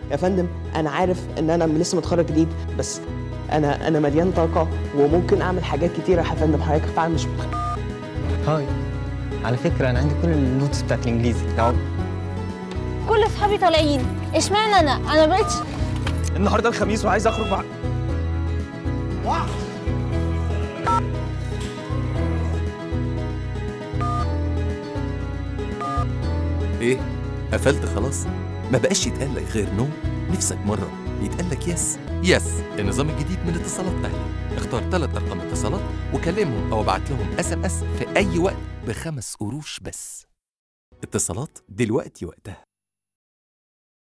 يا فندم انا عارف ان انا لسه متخرج جديد بس انا انا مليان طاقه وممكن اعمل حاجات كتيره يا فندم حضرتك فعلا مش متخيل هاي على فكرة أنا عندي كل النوتس بتاعت الإنجليزي لو كل اصحابي طالعين اشمعنى انا انا بقتش النهارده الخميس وعايز اخرج مع ايه قفلت خلاص ما بقاش يتقال لك غير نو نفسك مره يتقال لك يس يس النظام الجديد من اتصالات اهلي اختار ثلاث ارقام اتصالات وكلمهم او ابعت لهم اس ام اس في اي وقت بخمس قروش بس اتصالات دلوقتي وقتها